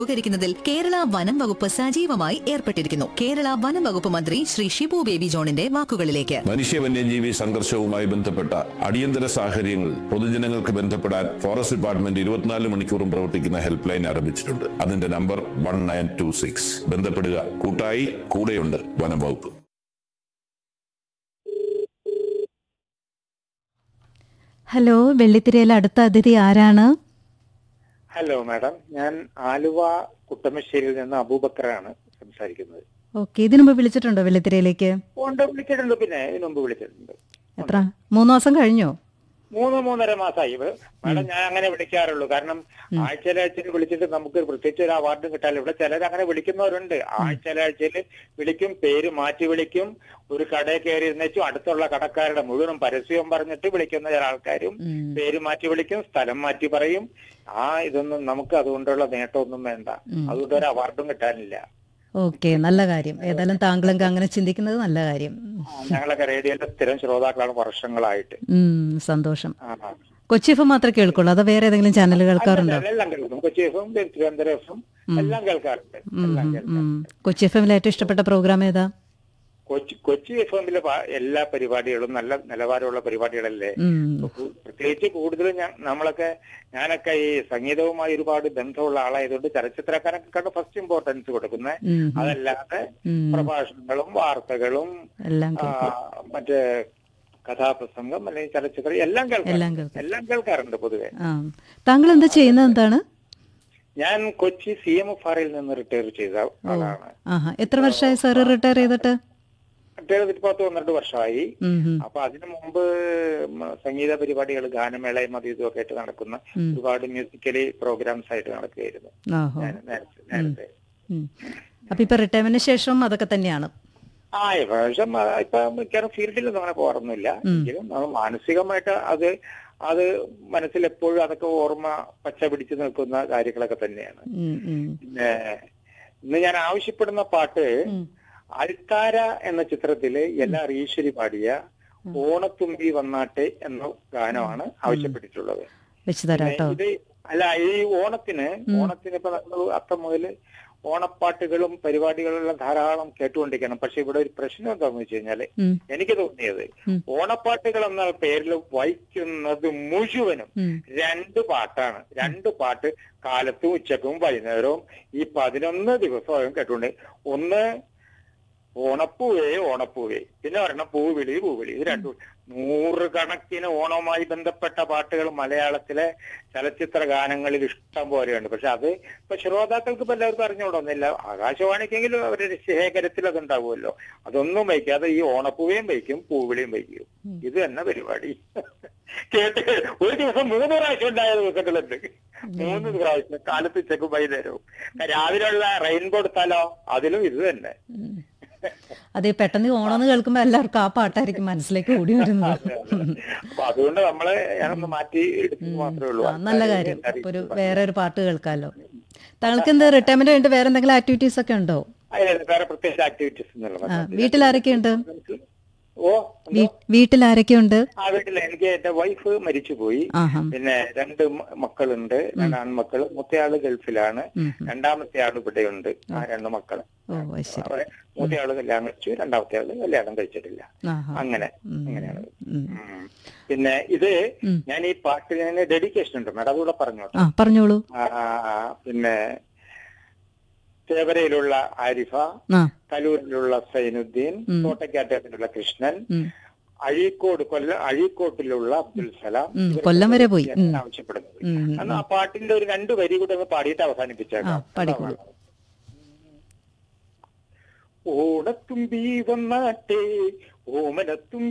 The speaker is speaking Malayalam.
ഉപകരിക്കുന്നതിൽ കേരള വനം വകുപ്പ് സജീവമായി ഏർപ്പെട്ടിരിക്കുന്നു കേരള വനം വകുപ്പ് മന്ത്രി ശ്രീ ഷിബു ബേബി ജോണിന്റെ വാക്കുകളിലേക്ക് മനുഷ്യ വന്യജീവി സംഘർഷവുമായി ബന്ധപ്പെട്ട അടിയന്തര സാഹചര്യങ്ങൾ പൊതുജനങ്ങൾക്ക് ബന്ധപ്പെടാൻ ഫോറസ്റ്റ് ഡിപ്പാർട്ട്മെന്റ് ഇരുപത്തിനാല് മണിക്കൂറും പ്രവർത്തിക്കുന്ന ഹെൽപ്പ് ലൈൻ ആരംഭിച്ചിട്ടുണ്ട് അതിന്റെ number one nine two six ബന്ധപ്പെടുക കൂട്ടായി കൂടെയുണ്ട് വനം വകുപ്പ് ഹലോ വെള്ളിത്തിരയിലെ അടുത്ത അതിഥി ആരാണ് ഹലോ മാഡം ഞാൻ ആലുവ കുട്ടമശ്ശേരിയിൽ നിന്ന് അബൂബക്കറാണ് സംസാരിക്കുന്നത് ഓക്കെ ഇതിനു മുമ്പ് വിളിച്ചിട്ടുണ്ടോ വെള്ളിത്തിരയിലേക്ക് ഉണ്ട് വിളിച്ചിട്ടുണ്ട് പിന്നെ ഇതിനു മുമ്പ് വിളിച്ചിട്ടുണ്ട് എത്ര മൂന്ന് ദിവസം കഴിഞ്ഞോ മൂന്ന് മൂന്നര മാസമായി ഇത് മാഡം ഞാൻ അങ്ങനെ വിളിക്കാറുള്ളൂ കാരണം ആഴ്ചയില ആഴ്ചയിൽ വിളിച്ചിട്ട് നമുക്ക് പ്രത്യേകിച്ച് ഒരു അവാർഡും കിട്ടാറില്ല ഇവിടെ ചിലർ അങ്ങനെ വിളിക്കുന്നവരുണ്ട് ആഴ്ചയില ആഴ്ചയിൽ വിളിക്കും പേര് മാറ്റി വിളിക്കും ഒരു കടയിൽ കയറി ഇരുന്നേച്ചും അടുത്തുള്ള കടക്കാരുടെ മുഴുവൻ പരസ്യവും പറഞ്ഞിട്ട് വിളിക്കുന്ന ചില ആൾക്കാരും പേര് മാറ്റി വിളിക്കും സ്ഥലം മാറ്റി പറയും ആ ഇതൊന്നും നമുക്ക് അതുകൊണ്ടുള്ള നേട്ടമൊന്നും വേണ്ട അതുകൊണ്ട് ഒരു അവാർഡും കിട്ടാനില്ല ഓക്കെ നല്ല കാര്യം ഏതായാലും താങ്കളൊക്കെ അങ്ങനെ ചിന്തിക്കുന്നത് നല്ല കാര്യം ഞങ്ങളൊക്കെ റേഡിയോയുടെ സ്ഥിരം ശ്രോതാക്കളാണ് വർഷങ്ങളായിട്ട് ഉം, സന്തോഷം ആ, ആ. കൊച്ചി എഫ് മാത്രമേ കേൾക്കുള്ളൂ അതോ വേറെ ഏതെങ്കിലും ചാനൽ കേൾക്കാറുണ്ടോ അല്ല, എല്ലാം കേൾക്കും കൊച്ചി എഫും തിരുവനന്തപുരം എഫും എല്ലാം കേൾക്കാറുണ്ട് എല്ലാം കേൾക്കാം ഉം. കൊച്ചി എഫ് എമ്മിൽ ഏറ്റവും ഇഷ്ടപ്പെട്ട പ്രോഗ്രാം ഏതാ കൊച്ചി കൊച്ചി എഫ് എമ്മിലെ എല്ലാ പരിപാടികളും നല്ല നിലവാരമുള്ള പരിപാടികളല്ലേ ഉം. കു- പ്രത്യേകിച്ച് കൂടുതലും ഞാൻ നമ്മളൊക്കെ ഞാനൊക്കെ ഈ സംഗീതവുമായി ഒരുപാട് ബന്ധമുള്ള ആളായതുകൊണ്ട് ചലച്ചിത്രക്കാരൊക്കെ ഫസ്റ്റ് ഇമ്പോർട്ടൻസ് കൊടുക്കുന്നത് ഉം. അതല്ലാതെ ഉം. പ്രഭാഷണങ്ങളും വാർത്തകളും എല്ലാം ആ, കേൾക്കും മറ്റേ കഥാപ്രസംഗം അല്ലെങ്കിൽ ചലച്ചിത്രം എല്ലാം എല്ലാം കേൾക്കാം കേൾക്കാം. എല്ലാം കേൾക്കാറുണ്ട് പൊതുവെ ആ താങ്കൾ എന്താ ചെയ്യുന്നത് എന്താണ് ഞാൻ കൊച്ചി സി എം എഫ് ആറിൽ നിന്ന് റിട്ടയർ ചെയ്ത ആളാണ് ആഹാ എത്ര വർഷമായി സാറ് റിട്ടയർ ചെയ്തിട്ട് റിട്ടയർ ചെയ്തിട്ട് പത്ത് പന്ത്രണ്ട് വർഷമായി ഉം, ഉം. അപ്പൊ അതിനു മുമ്പ് ഉം, സംഗീത പരിപാടികൾ ഗാനമേളയും അതും ഇതും ഒക്കെ ആയിട്ട് നടക്കുന്ന ഒരുപാട് മ്യൂസിക്കലി പ്രോഗ്രാംസ് ആയിട്ട് നടക്കുകയായിരുന്നു ആഹോ ഞാൻ നേരത്തെ നേരത്തെ ഉം. അപ്പൊ ഇപ്പൊ റിട്ടയർമെന്റിന് ശേഷം അതൊക്കെ തന്നെയാണ് ആ പക്ഷെ ഇപ്പൊ മിക്കവാറും ഫീൽഡിലൊന്നും അങ്ങനെ പോകാറൊന്നുമില്ല എങ്കിലും നമ്മൾ മാനസികമായിട്ട് അത് അത് മനസ്സിൽ എപ്പോഴും അതൊക്കെ ഓർമ്മ പച്ച പിടിച്ചു നിൽക്കുന്ന കാര്യങ്ങളൊക്കെ തന്നെയാണ് ഉം, ഉം. പിന്നെ ഇന്ന് ഞാൻ ആവശ്യപ്പെടുന്ന പാട്ട് ഉം. അൽത്താര എന്ന ചിത്രത്തില് എല്ലാ ഈശ്വരി പാടിയ ഓണത്തുമ്പി വന്നാട്ടെ എന്ന ഗാനമാണ് ആവശ്യപ്പെട്ടിട്ടുള്ളത് വെച്ച് തരാം കേട്ടോ ഇത് അല്ല ഈ ഓണത്തിന് ഓണത്തിന് ഇപ്പൊ നമ്മൾ അത്തം മുതൽ ഓണപ്പാട്ടുകളും പരിപാടികളെല്ലാം ധാരാളം കേട്ടുകൊണ്ടിരിക്കണം പക്ഷെ ഇവിടെ ഒരു പ്രശ്നം എന്താണെന്ന് വെച്ച് കഴിഞ്ഞാല് ഉം. എനിക്ക് തോന്നിയത് ഉം. ഓണപ്പാട്ടുകൾ എന്ന പേരിൽ വഹിക്കുന്നത് മുഴുവനും ഉം. രണ്ട് പാട്ടാണ് രണ്ട് പാട്ട് കാലത്തും ഉച്ചക്കും വൈകുന്നേരവും ഈ പതിനൊന്ന് ദിവസവും കേട്ടുകൊണ്ട് ഒന്ന് ഓണപ്പൂവേ ഓണപ്പൂവേ പിന്നെ ഒരെണ്ണം പൂവിളി പൂവിളി ഇത് രണ്ടും നൂറുകണക്കിന് ഓണവുമായി ബന്ധപ്പെട്ട പാട്ടുകൾ മലയാളത്തിലെ ചലച്ചിത്ര ഗാനങ്ങളിൽ ഇഷ്ടം പോലെയുണ്ട് പക്ഷെ അത് ഇപ്പൊ ശ്രോതാക്കൾക്ക് ഇപ്പൊ എല്ലാവർക്കും അറിഞ്ഞുകൂടൊന്നുമില്ല ആകാശവാണിക്കെങ്കിലും അവരുടെ ശേഖരത്തിൽ അതുണ്ടാവുമല്ലോ അതൊന്നും വയ്ക്കാതെ ഈ ഓണപ്പൂവയും വയ്ക്കും പൂവിളിയും വയ്ക്കും ഇത് തന്നെ പരിപാടി കേട്ട് ഒരു ദിവസം മൂന്ന് പ്രാവശ്യം ഉണ്ടായ ദിവസങ്ങളുണ്ട് മൂന്ന് പ്രാവശ്യം കാലത്ത് ഉച്ചക്കും വൈകുന്നേരവും രാവിലെയുള്ള റെയിൻബോ എടുത്താലോ അതിലും ഇത് തന്നെ ഉം. അതെ പെട്ടെന്ന് ഈ ഓണമെന്ന് കേൾക്കുമ്പോ എല്ലാവർക്കും ആ പാട്ടായിരിക്കും മനസ്സിലേക്ക് ഓടി വരുന്നത് അപ്പൊ അതുകൊണ്ട് നമ്മള് ഞാനൊന്ന് മാറ്റി എടുത്തു മാത്രമേ ഉള്ളൂ ആ, നല്ല കാര്യം അപ്പൊ ഒരു വേറെ ഒരു പാട്ട് കേൾക്കാലോ താങ്കൾക്ക് എന്ത് റിട്ടയർമെന്റ് കഴിഞ്ഞിട്ട് വേറെ എന്തെങ്കിലും ആക്ടിവിറ്റീസ് ഒക്കെ ഉണ്ടോ അതിന് വേറെ പ്രത്യേകിച്ച് ആക്ടിവിറ്റീസ് ആ, വീട്ടിൽ ആരൊക്കെയുണ്ട് ഓ വീ- വീട്ടിൽ ആരൊക്കെയുണ്ട് ആ വീട്ടിൽ എനിക്ക് എന്റെ വൈഫ് മരിച്ചുപോയി ആഹാ പിന്നെ രണ്ട് മ- മക്കളുണ്ട് രണ്ട് ആൺമക്കള് മൂത്തയാള് ഗൾഫിലാണ് ഉം, രണ്ടാമത്തെ ആള് ഇവിടെയുണ്ട് ആ രണ്ട് മക്കള് ഓ അത് ശരി അവരെ മൂത്തയാള് കല്യാണം കഴിച്ചു രണ്ടാമത്തെ ആള് കല്യാണം കഴിച്ചിട്ടില്ല ആഹാ അങ്ങനെ ഉം. അങ്ങനെയാണ് ഉം. ഉം. പിന്നെ ഇത് ഉം. ഞാൻ ഈ പാട്ടിന് ഡെഡിക്കേഷൻ ഉണ്ട് മേഡം അതുകൂടെ പറഞ്ഞോട്ടെ ആ പറഞ്ഞോളൂ ആ, പിന്നെ തേവരയിലുള്ള ആരിഫ ആ കലൂരിലുള്ള സൈനുദ്ദീൻ ഉം. കോട്ടയ്ക്കാട്ടത്തിലുള്ള കൃഷ്ണൻ ഉം. അഴീക്കോട് കൊല്ല അഴീക്കോട്ടിലുള്ള അബ്ദുൽ സലാം ഉം, ഇവരൊക്കെ കൊല്ലം വരെ പോയി. ഞാൻ ഉം. ആവശ്യപ്പെടുന്നത് ഉം, ഉം, അന്ന് ആ പാട്ടിന്റെ ഒരു രണ്ട് വരി കൂടെ ഒന്ന് പാടിയിട്ട് ആ അവസാനിപ്പിച്ചേക്കാം പാടിക്കോളൂ ഓണത്തുമ്പി വന്നാട്ടെ ഓമനത്തുമ്പി